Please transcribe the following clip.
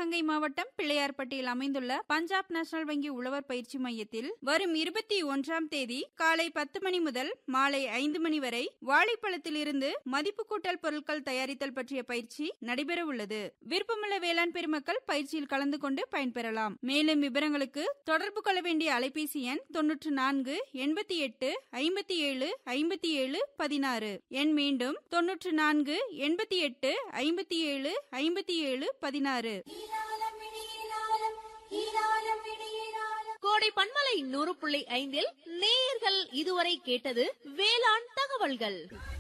சிவகங்கை மாவட்டம் பிள்ளையார்பட்டியில் அமைந்துள்ள பஞ்சாப் நேஷனல் வங்கி உழவர் பயிற்சி மையத்தில் வரும் இருபத்தி ஒன்றாம் தேதி காலை பத்து மணி முதல் மாலை ஐந்து மணி வரை வாழைப்பழத்திலிருந்து மதிப்பு கூட்டல் பொருட்கள் தயாரித்தல் பற்றிய பயிற்சி நடைபெற உள்ளது விருப்பமுள்ள வேளாண் பெருமக்கள் பயிற்சியில் கலந்து கொண்டு பயன்பெறலாம் மேலும் விவரங்களுக்கு தொடர்பு கொள்ள வேண்டிய அலைபேசி எண் தொன்னூற்று நான்கு எண்பத்தி எட்டு ஐம்பத்தி ஏழு ஐம்பத்தி ஏழு பதினாறு எண் மீண்டும் தொன்னூற்று நான்கு எண்பத்தி எட்டு ஐம்பத்தி ஏழு ஐம்பத்தி ஏழு பதினாறு கோடை பண்பலை நூறு புள்ளி ஐந்தில் நேயர்கள் இதுவரை கேட்டது வேளாண் தகவல்கள்